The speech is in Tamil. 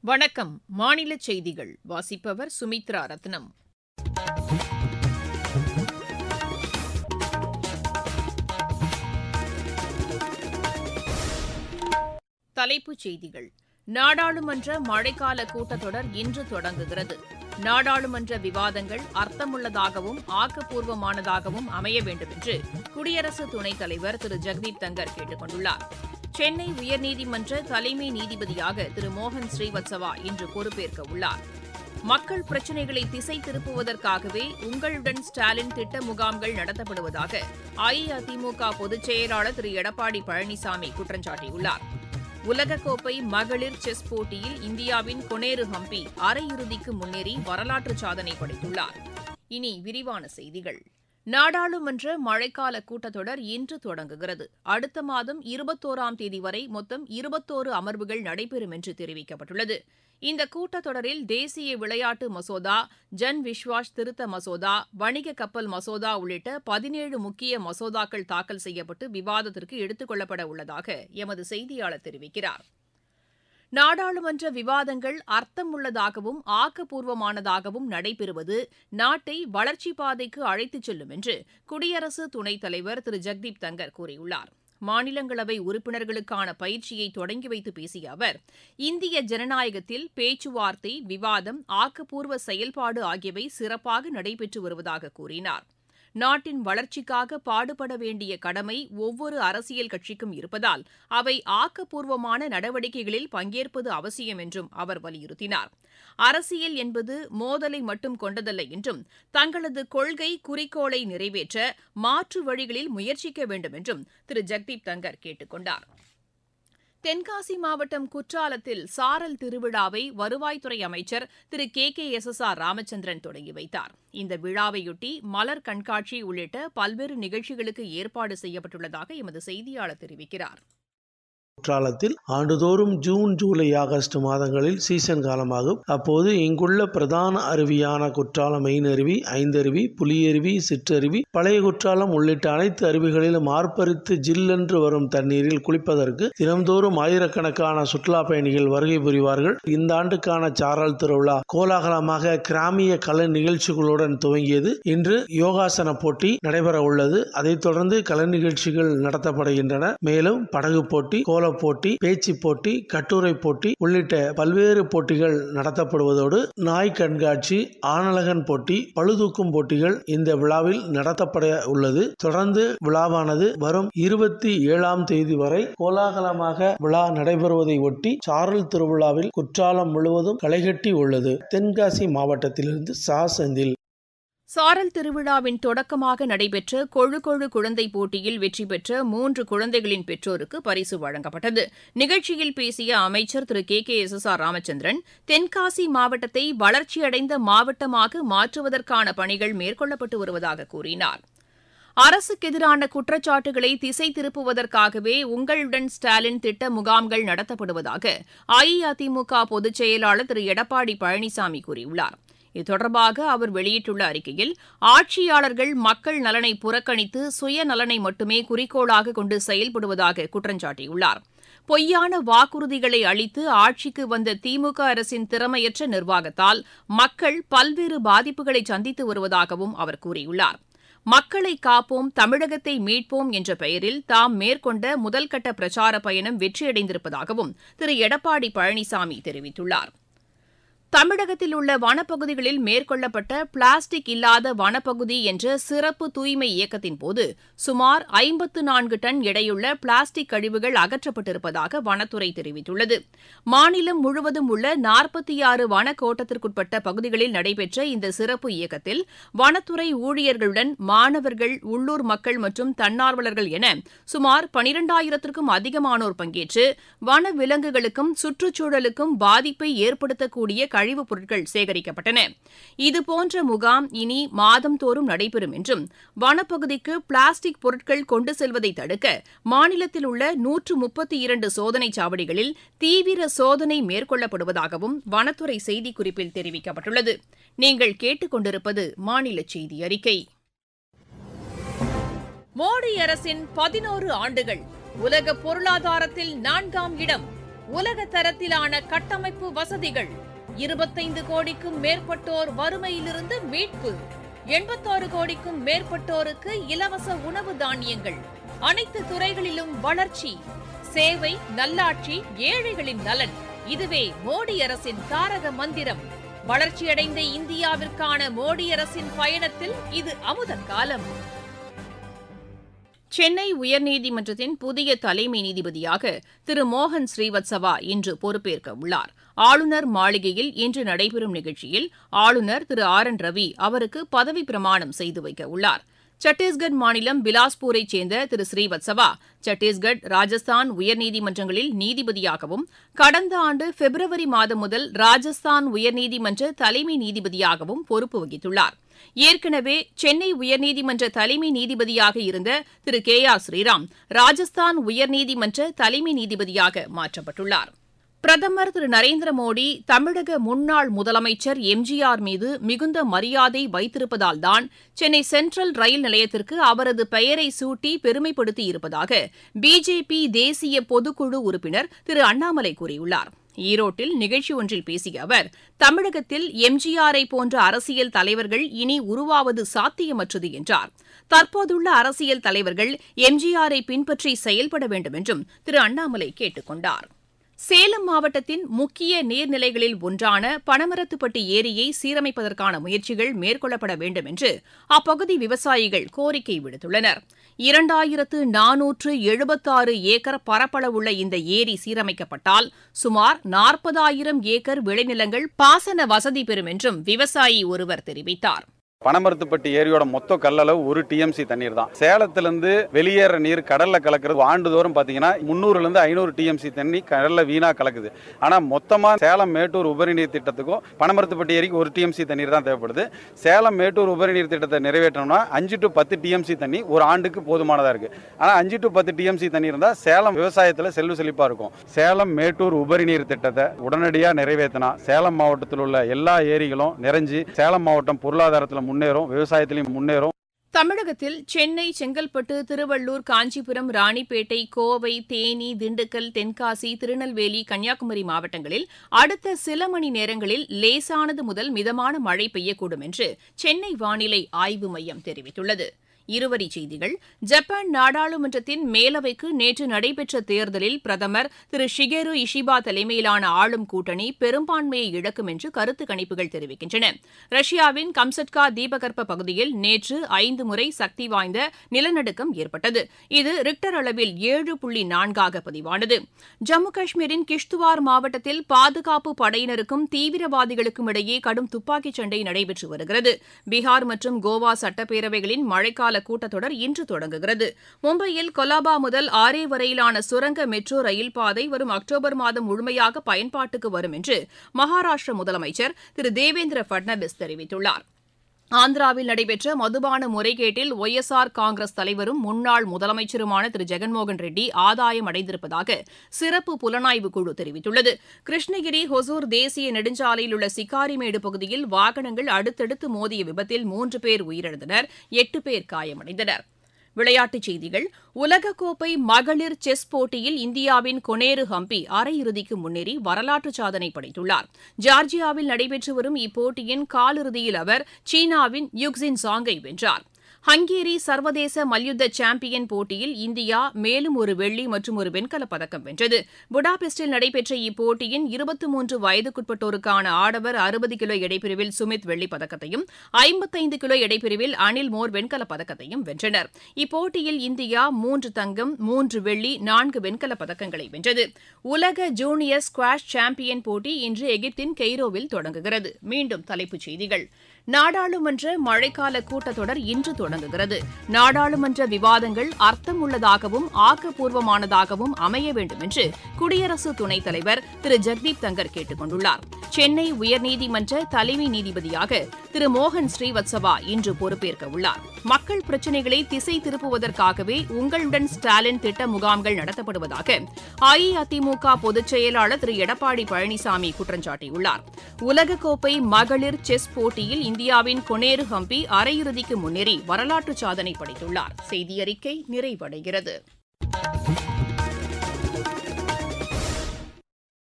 வணக்கம் மாநில செய்திகள் வாசிப்பவர் சுமித்ரா ரத்னம் தலைப்புச் செய்திகள் நாடாளுமன்ற மழைக்கால கூட்டத்தொடர் இன்று தொடங்குகிறது நாடாளுமன்ற விவாதங்கள் அர்த்தமுள்ளதாகவும் ஆக்கப்பூர்வமானதாகவும் அமைய வேண்டும் என்று குடியரசு துணைத் தலைவர் திரு ஜெகதீப் தங்கர் கேட்டுக் கொண்டுள்ளார் சென்னை உயர்நீதிமன்ற தலைமை நீதிபதியாக திரு மோகன் ஸ்ரீவத்சவா இன்று பொறுப்பேற்க உள்ளார் மக்கள் பிரச்சினைகளை திசை திருப்புவதற்காகவே உங்களுடன் ஸ்டாலின் திட்ட முகாம்கள் நடத்தப்படுவதாக அஇஅதிமுக பொதுச் செயலாளர் திரு எடப்பாடி பழனிசாமி குற்றம் சாட்டியுள்ளார் உலகக்கோப்பை மகளிர் செஸ் போட்டியில் இந்தியாவின் கொனேரு ஹம்பி அரையிறுதிக்கு முன்னேறி வரலாற்று சாதனை படைத்துள்ளார் இனி விரிவான செய்திகள் நாடாளுமன்ற மழைக்கால கூட்டத்தொடர் இன்று தொடங்குகிறது அடுத்த மாதம் இருபத்தோராம் தேதி வரை மொத்தம் இருபத்தோரு அமர்வுகள் நடைபெறும் என்று தெரிவிக்கப்பட்டுள்ளது இந்த கூட்டத்தொடரில் தேசிய விளையாட்டு மசோதா ஜன் விஸ்வாஸ் திருத்த மசோதா வணிக கப்பல் மசோதா உள்ளிட்ட பதினேழு முக்கிய மசோதாக்கள் தாக்கல் செய்யப்பட்டு விவாதத்திற்கு எடுத்துக் கொள்ளப்பட உள்ளதாக எமது செய்தியாளர் தெரிவிக்கிறார் நாடாளுமன்ற விவாதங்கள் அர்த்தமுள்ளதாகவும் ஆக்கப்பூர்வமானதாகவும் நடைபெறுவது நாட்டை வளர்ச்சிப் பாதைக்கு அழைத்துச் செல்லும் என்று குடியரசு துணைத் தலைவர் திரு ஜெக்தீப் தங்கர் கூறியுள்ளார் மாநிலங்களவை உறுப்பினர்களுக்கான பயிற்சியை தொடங்கி வைத்து பேசிய அவர் இந்திய ஜனநாயகத்தில் பேச்சுவார்த்தை விவாதம் ஆக்கப்பூர்வ செயல்பாடு ஆகியவை சிறப்பாக நடைபெற்று வருவதாக கூறினார் நாட்டின் வளர்ச்சிக்காக பாடுபட வேண்டிய கடமை ஒவ்வொரு அரசியல் கட்சிக்கும் இருப்பதால் அவை ஆக்கப்பூர்வமான நடவடிக்கைகளில் பங்கேற்பது அவசியம் என்றும் அவர் வலியுறுத்தினார் அரசியல் என்பது மோதலை மட்டும் கொண்டதல்ல என்றும் தங்களது கொள்கை குறிக்கோளை நிறைவேற்ற மாற்று வழிகளில் முயற்சிக்க வேண்டும் என்றும் திரு ஜெக்தீப் தங்கர் கேட்டுக் கொண்டார் தென்காசி மாவட்டம் குற்றாலத்தில் சாரல் திருவிழாவை வருவாய்த்துறை அமைச்சர் Thiru K K S S R Ramachandran தொடங்கி வைத்தார் இந்த விழாவையொட்டி மலர் கண்காட்சி உள்ளிட்ட பல்வேறு நிகழ்ச்சிகளுக்கு ஏற்பாடு செய்யப்பட்டுள்ளதாக எமது செய்தியாளர் தெரிவிக்கிறார் குற்றாலத்தில் ஆண்டுதோறும் ஜூன் ஜூலை ஆகஸ்ட் மாதங்களில் சீசன் காலமாகும் அப்போது இங்குள்ள பிரதான அருவியான குற்றாலம் மெயின் அருவி ஐந்தருவி புலியருவி சிற்றருவி பழைய குற்றாலம் உள்ளிட்ட அனைத்து அருவிகளிலும் ஆர்ப்பரித்து ஜில்லென்று வரும் தண்ணீரில் குளிப்பதற்கு தினம்தோறும் ஆயிரக்கணக்கான சுற்றுலா பயணிகள் வருகை புரிவார்கள் இந்த ஆண்டுக்கான சாரல் திருவிழா கோலாகலமாக கிராமிய கலை நிகழ்ச்சிகளுடன் துவங்கியது இன்று யோகாசன போட்டி நடைபெற உள்ளது அதைத் தொடர்ந்து கலை நிகழ்ச்சிகள் நடத்தப்படுகின்றன மேலும் படகு போட்டி கோல போட்டி பேச்சு போட்டி கட்டுரை போட்டி உள்ளிட்ட பல்வேறு போட்டிகள் நடத்தப்படுவதோடு நாய் கண்காட்சி ஆனழகன் போட்டி பழுதூக்கும் போட்டிகள் இந்த விழாவில் நடத்தப்பட உள்ளது தொடர்ந்து விழாவானது வரும் இருபத்தி ஏழாம் தேதி வரை கோலாகலமாக விழா நடைபெறுவதை ஒட்டி சாரல் திருவிழாவில் குற்றாலம் முழுவதும் களைகட்டி உள்ளது தென்காசி மாவட்டத்திலிருந்து சா செந்தில் சாரல் திருவிழாவின் தொடக்கமாக நடைபெற்ற கொழு கொழு குழந்தை போட்டியில் வெற்றி பெற்ற மூன்று குழந்தைகளின் பெற்றோருக்கு பரிசு வழங்கப்பட்டது நிகழ்ச்சியில் பேசிய அமைச்சர் Thiru K K S S R Ramachandran Tenkasi மாவட்டத்தை வளர்ச்சியடைந்த மாவட்டமாக மாற்றுவதற்கான பணிகள் மேற்கொள்ளப்பட்டு வருவதாக கூறினார் அரசுக்கு எதிரான குற்றச்சாட்டுகளை திசை திருப்புவதற்காகவே உங்களுடன் ஸ்டாலின் திட்ட முகாம்கள் நடத்தப்படுவதாக அஇஅதிமுக பொதுச் செயலாளர் திரு எடப்பாடி பழனிசாமி கூறியுள்ளார் இது தொடர்பாக அவர் வெளியிட்டுள்ள அறிக்கையில் ஆட்சியாளர்கள் மக்கள் நலனை புறக்கணித்து சுயநலனை மட்டுமே குறிக்கோளாக கொண்டு செயல்படுவதாக குற்றம் சாட்டியுள்ளார் பொய்யான வாக்குறுதிகளை அளித்து ஆட்சிக்கு வந்த திமுக அரசின் திறமையற்ற நிர்வாகத்தால் மக்கள் பல்வேறு பாதிப்புகளை சந்தித்து வருவதாகவும் அவர் கூறியுள்ளார் மக்களை காப்போம் தமிழகத்தை மீட்போம் என்ற பெயரில் தாம் மேற்கொண்ட முதல்கட்ட பிரச்சார பயணம் வெற்றியடைந்திருப்பதாகவும் திரு எடப்பாடி பழனிசாமி தெரிவித்துள்ளார் தமிழகத்தில் உள்ள வனப்பகுதிகளில் மேற்கொள்ளப்பட்ட பிளாஸ்டிக் இல்லாத வனப்பகுதி என்ற சிறப்பு தூய்மை இயக்கத்தின்போது சுமார் ஐம்பத்து நான்கு டன் எடையுள்ள பிளாஸ்டிக் கழிவுகள் அகற்றப்பட்டிருப்பதாக வனத்துறை தெரிவித்துள்ளது மாநிலம் முழுவதும் உள்ள நாற்பத்தி ஆறு வனக்கோட்டத்திற்குட்பட்ட பகுதிகளில் நடைபெற்ற இந்த சிறப்பு இயக்கத்தில் வனத்துறை ஊழியர்களுடன் மாணவர்கள் உள்ளூர் மக்கள் மற்றும் தன்னார்வலர்கள் என சுமார் பனிரெண்டாயிரத்திற்கும் அதிகமானோர் பங்கேற்று வன விலங்குகளுக்கும் சுற்றுச்சூழலுக்கும் பாதிப்பை ஏற்படுத்தக்கூடிய கழிவுப் பொருட்கள் சேகரிக்கப்பட்டன இதுபோன்ற முகாம் இனி மாதந்தோறும் நடைபெறும் என்றும் வனப்பகுதிக்கு பிளாஸ்டிக் பொருட்கள் கொண்டு செல்வதை தடுக்க மாநிலத்தில் உள்ள நூற்று முப்பத்தி இரண்டு சோதனைச் சாவடிகளில் தீவிர சோதனை மேற்கொள்ளப்படுவதாகவும் வனத்துறை செய்திக்குறிப்பில் தெரிவிக்கப்பட்டுள்ளது நீங்கள் கேட்டுக்கொண்டிருப்பது மாநில செய்தி அறிக்கை மோடி அரசின் பதினோரு ஆண்டுகள் உலக பொருளாதாரத்தில் நான்காம் இடம் உலக தரத்திலான கட்டமைப்பு வசதிகள் இருபத்தைந்து கோடிக்கும் மேற்பட்டோர் வறுமையிலிருந்து மீட்பு எண்பத்தாறு கோடிக்கும் மேற்பட்டோருக்கு இலவச உணவு தானியங்கள் அனைத்து துறைகளிலும் வளர்ச்சி சேவை நல்லாட்சி ஏழைகளின் நலன் இதுவே மோடி அரசின் தாரக மந்திரம் வளர்ச்சியடைந்த இந்தியாவிற்கான மோடி அரசின் பயணத்தில் இது அமுத காலம் சென்னை உயர்நீதிமன்றத்தின் புதிய தலைமை நீதிபதியாக திரு மோகன் ஸ்ரீவத்சவா இன்று பொறுப்பேற்க உள்ளார் ஆளுநர் மாளிகையில் இன்று நடைபெறும் நிகழ்ச்சியில் ஆளுநர் திரு ஆர் என் ரவி அவருக்கு பதவி பிரமாணம் செய்து வைக்க உள்ளார் சத்தீஸ்கர் மாநிலம் பிலாஸ்பூரைச் சேர்ந்த திரு ஸ்ரீவத்சவா சத்தீஸ்கர் ராஜஸ்தான் உயர்நீதிமன்றங்களில் நீதிபதியாகவும் கடந்த ஆண்டு பிப்ரவரி மாதம் முதல் ராஜஸ்தான் உயர்நீதிமன்ற தலைமை நீதிபதியாகவும் பொறுப்பு வகித்துள்ளார் ஏற்கனவே சென்னை உயர்நீதிமன்ற தலைமை நீதிபதியாக இருந்த திரு கே ஆர் ஸ்ரீராம் ராஜஸ்தான் உயர்நீதிமன்ற தலைமை நீதிபதியாக மாற்றப்பட்டுள்ளார் பிரதமர் திரு நரேந்திர மோடி தமிழக முன்னாள் முதலமைச்சர் எம்ஜிஆர் மீது மிகுந்த மரியாதை வைத்திருப்பதால்தான் சென்னை சென்ட்ரல் ரயில் நிலையத்திற்கு அவரது பெயரை சூட்டி பெருமைப்படுத்தி இருப்பதாக பிஜேபி தேசிய பொதுக்குழு உறுப்பினர் திரு அண்ணாமலை கூறியுள்ளார் ஈரோட்டில் நிகழ்ச்சி ஒன்றில் பேசிய அவர் தமிழகத்தில் எம்ஜிஆரை போன்ற அரசியல் தலைவர்கள் இனி உருவாவது சாத்தியமற்றது என்றார் தற்போதுள்ள அரசியல் தலைவர்கள் எம்ஜிஆரை பின்பற்றி செயல்பட வேண்டும் என்றும் திரு அண்ணாமலை கேட்டுக் கொண்டார் சேலம் மாவட்டத்தின் முக்கிய நீர்நிலைகளில் ஒன்றான பனமரத்துப்பட்டி ஏரியை சீரமைப்பதற்கான முயற்சிகள் மேற்கொள்ளப்பட வேண்டும் என்று அப்பகுதி விவசாயிகள் கோரிக்கை விடுத்துள்ளனர் இரண்டாயிரத்து நானூற்று எழுபத்தாறு ஏக்கர் பரப்பளவுள்ள இந்த ஏரி சீரமைக்கப்பட்டால் சுமார் நாற்பதாயிரம் ஏக்கர் விளைநிலங்கள் பாசன வசதி பெறும் என்றும் விவசாயி ஒருவர் தெரிவித்தார் பனமரத்துப்பட்டி ஏரியோட மொத்த கல்லளவு ஒரு டிஎம்சி தண்ணீர் தான் சேலத்திலிருந்து வெளியேற நீர் கடல்ல கலக்கிறது ஆண்டுதோறும் பாத்தீங்கன்னா முந்நூறுல இருந்து ஐநூறு டிஎம்சி தண்ணி கடல்ல வீணா கலக்குது ஆனா மொத்தமா சேலம் மேட்டூர் உபரி நீர் திட்டத்துக்கும் பனமரத்துப்பட்டி ஏரிக்கு ஒரு டிஎம்சி தண்ணீர் தான் தேவைப்படுது சேலம் மேட்டூர் உபரி நீர் திட்டத்தை நிறைவேற்றணும்னா அஞ்சு டு பத்து டிஎம்சி தண்ணி ஒரு ஆண்டுக்கு போதுமானதா இருக்கு ஆனா அஞ்சு டு பத்து டிஎம்சி தண்ணி இருந்தா சேலம் விவசாயத்துல செல்வ செழிப்பா இருக்கும் சேலம் மேட்டூர் உபரி நீர் திட்டத்தை உடனடியா நிறைவேற்றினா சேலம் மாவட்டத்தில் உள்ள எல்லா ஏரிகளும் நிறைஞ்சு சேலம் மாவட்டம் பொருளாதாரத்தில் முன்னேறும் விவசாயத்திலையும் முன்னேறும் தமிழகத்தில் சென்னை செங்கல்பட்டு திருவள்ளூர் காஞ்சிபுரம் ராணிப்பேட்டை கோவை தேனி திண்டுக்கல் தென்காசி திருநெல்வேலி கன்னியாகுமரி மாவட்டங்களில் அடுத்த சில மணி நேரங்களில் லேசானது முதல் மிதமான மழை பெய்யக்கூடும் என்று சென்னை வானிலை ஆய்வு மையம் தெரிவித்துள்ளது இருவரிச் செய்திகள் ஜப்பான் நாடாளுமன்றத்தின் மேலவைக்கு நேற்று நடைபெற்ற தேர்தலில் பிரதமர் திரு ஷிகேரு இஷிபா தலைமையிலான ஆளும் கூட்டணி பெரும்பான்மையை இழக்கும் என்று கருத்து கணிப்புகள் தெரிவிக்கின்றன ரஷ்யாவின் கம்சட்கா தீபகற்ப பகுதியில் நேற்று ஐந்து முறை சக்தி வாய்ந்த நிலநடுக்கம் ஏற்பட்டது இது ரிக்டர் அளவில் ஏழு புள்ளி நான்காக பதிவானது ஜம்மு காஷ்மீரின் கிஷ்துவார் மாவட்டத்தில் பாதுகாப்பு படையினருக்கும் தீவிரவாதிகளுக்கும் இடையே கடும் துப்பாக்கிச் சண்டை நடைபெற்று வருகிறது பீகார் மற்றும் கோவா சட்டப்பேரவைகளின் மழைக்கால கூட்டத்தொடர் இன்று தொடங்குகிறது மும்பையில் கொலாபா முதல் ஆரே வரையிலான சுரங்க மெட்ரோ ரயில் பாதை வரும் அக்டோபர் மாதம் முழுமையாக பயன்பாட்டுக்கு வரும் என்று மகாராஷ்டிர முதலமைச்சர் திரு தேவேந்திர பட்னவிஸ் தெரிவித்துள்ளார் ஆந்திராவில் நடைபெற்ற மதுபான முறைகேட்டில் ஒய் எஸ் ஆர் காங்கிரஸ் தலைவரும் முன்னாள் முதலமைச்சருமான திரு ஜெகன்மோகன் ரெட்டி ஆதாயம் அடைந்திருப்பதாக சிறப்பு புலனாய்வு குழு தெரிவித்துள்ளது கிருஷ்ணகிரி ஹொசூர் தேசிய நெடுஞ்சாலையில் உள்ள சிக்காரிமேடு பகுதியில் வாகனங்கள் அடுத்தடுத்து மோதிய விபத்தில் மூன்று பேர் உயிரிழந்தனர் எட்டு பேர் காயமடைந்தனர் விளையாட்டுச் செய்திகள் உலகக்கோப்பை மகளிர் செஸ் போட்டியில் இந்தியாவின் கொனேரு ஹம்பி அரையிறுதிக்கு முன்னேறி வரலாற்று சாதனை படைத்துள்ளார் ஜார்ஜியாவில் நடைபெற்று வரும் இப்போட்டியின் காலிறுதியில் அவர் சீனாவின் யுக்ஸின் சாங்கை வென்றார் ஹங்கேரி சர்வதேச மல்யுத்த சாம்பியன் போட்டியில் இந்தியா மேலும் ஒரு வெள்ளி மற்றும் ஒரு வெண்கலப் பதக்கம் வென்றது புடாபெஸ்டில் நடைபெற்ற இப்போட்டியின் இருபத்தி மூன்று வயதுக்குட்பட்டோருக்கான ஆடவர் அறுபது கிலோ எடைப்பிரிவில் சுமித் வெள்ளிப் பதக்கத்தையும் ஐம்பத்தைந்து கிலோ எடைப்பிரிவில் அனில் மோர் வெண்கலப் பதக்கத்தையும் வென்றனர் இப்போட்டியில் இந்தியா மூன்று தங்கம் மூன்று வெள்ளி நான்கு வெண்கலப் பதக்கங்களை வென்றது உலக ஜூனியர் ஸ்குவாஷ் சாம்பியன் போட்டி இன்று எகிப்தின் கெய்ரோவில் தொடங்குகிறது மீண்டும் தலைப்புச் செய்திகள் நாடாளுமன்ற மழைக்கால கூட்டத்தொடர் இன்று தொடங்குகிறது நாடாளுமன்ற விவாதங்கள் அர்த்தமுள்ளதாகவும் ஆக்கப்பூர்வமானதாகவும் அமைய வேண்டும் என்று குடியரசு துணைத் தலைவர் திரு ஜெக்தீப் தங்கர் கேட்டுக் கொண்டுள்ளார் சென்னை உயர்நீதிமன்ற தலைமை நீதிபதியாக திரு மோகன் ஸ்ரீவத்சவா இன்று பொறுப்பேற்க உள்ளார் மக்கள் பிரச்சினைகளை திசை திருப்புவதற்காகவே உங்களுடன் ஸ்டாலின் திட்ட முகாம்கள் நடத்தப்படுவதாக அஇஅதிமுக பொதுச் செயலாளர் திரு எடப்பாடி பழனிசாமி குற்றம் சாட்டியுள்ளார் உலகக்கோப்பை மகளிர் செஸ் போட்டியில் இந்தியாவின் கொனேரு ஹம்பி அரையிறுதிக்கு முன்னேறி வரலாற்று சாதனை படைத்துள்ளார் செய்தி அறிக்கை நிறைவடைகிறது